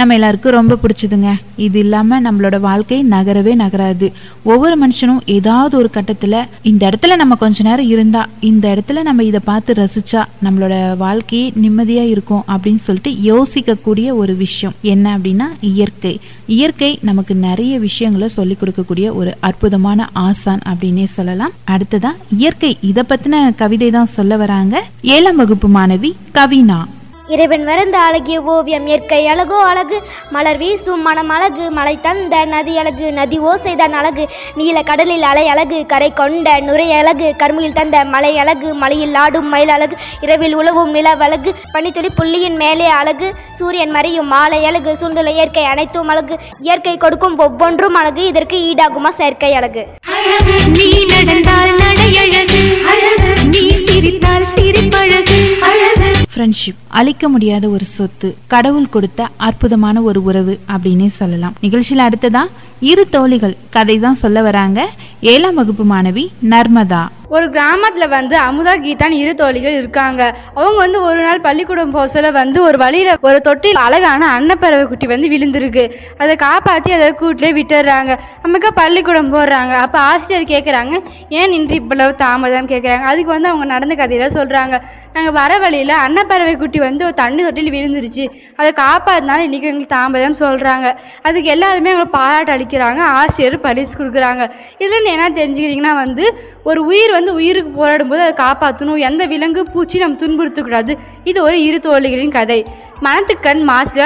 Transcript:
நம்ம எல்லாருக்கும் ரொம்ப பிடிச்சதுங்க இது இல்லாம நம்மளோட வாழ்க்கை நகரவே நகராது ஒவ்வொரு மனுஷனும் ஏதாவது ஒரு கட்டத்துல இந்த இடத்துல நம்ம கொஞ்ச நேரம் இருந்தா இந்த இடத்துல நம்ம இதை பார்த்து ரசிச்சா நம்மளோட வாழ்க்கையே நிம்மதியா இருக்கும் அப்படின்னு சொல்லிட்டு யோசிக்கக்கூடிய ஒரு விஷயம் என்ன அப்படின்னா இயற்கை இயற்கை நமக்கு நிறைய விஷயங்களை சொல்லி கொடுக்கக்கூடிய ஒரு அற்புதமான ஆசான் அப்படின்னே சொல்லலாம் அடுத்ததா இயற்கை இத பத்தின கவிதை தான் சொல்ல வராங்க ஏழாம் வகுப்பு மாணவி கவினா இறைவன் வரைந்த அழகிய ஓவியம் இயற்கை அழகோ அழகு மலர் வீசும் மனம் அழகு மலை தந்த நதி அழகு நதி ஓசைதான் அழகு நீல கடலில் அலை அழகு கரை கொண்ட நுரை அழகு கருமையில் தந்த மலை அழகு மலையில் ஆடும் மயில் அழகு இரவில் உலவும் நிலவழகு பனித்துளி புள்ளியின் மேலே அழகு சூரியன் மறையும் மாலை அழகு சுண்டுல இயற்கை அனைத்தும் அழகு இயற்கை கொடுக்கும் ஒவ்வொன்றும் அழகு இதற்கு ஈடாகுமா செயற்கை அழகு நீ நடந்தால் நடையழகு அழகு நீ சிரித்தால் சிரிப்பழகு அழகு ஃப்ரெண்ட்ஷிப் அழிக்க முடியாத ஒரு சொத்து கடவுள் கொடுத்த அற்புதமான ஒரு உறவு அப்படின்னே சொல்லலாம் நிகழ்ச்சியில் அடுத்ததா இரு தோழிகள் கதை தான் சொல்ல வராங்க ஏழாம் வகுப்பு மாணவி நர்மதா ஒரு கிராமத்துல வந்து அமுதா கீதான்னு இரு தோழிகள் இருக்காங்க அவங்க வந்து ஒரு நாள் பள்ளிக்கூடம் போக சொல்ல வந்து ஒரு வழியில ஒரு தொட்டில் அழகான அன்னப்பறவை குட்டி வந்து விழுந்திருக்கு அதை காப்பாத்தி அதை கூட்டிலே விட்டுறாங்க நமக்கு பள்ளிக்கூடம் போடுறாங்க அப்ப ஆசிரியர் கேக்குறாங்க ஏன் இன்று இவ்வளவு தாமதம் கேக்குறாங்க அதுக்கு வந்து அவங்க நடந்த கதையில சொல்றாங்க நாங்க வர வழியில அன்னப்பறவை குட்டி வந்து ஒரு தண்ணி தொட்டில் விழுந்துருச்சு அதை காப்பாத்தினால இன்னைக்கு எங்களுக்கு தாமதம் சொல்றாங்க அதுக்கு எல்லாருமே அவங்க பாராட்டு அளிக்கிறாங்க ஆசிரியர் பரிசு கொடுக்குறாங்க இதுல இருந்து என்ன தெரிஞ்சுக்கிறீங்கன்னா வந்து ஒரு உயிர் வந்து உயிருக்கு போராடும் போது அதை காப்பாற்றணும் எந்த விலங்கு பூச்சி நம்ம துன்புறுத்தக்கூடாது இது ஒரு இரு தோழிகளின் கதை மனத்துக்கண் மாசில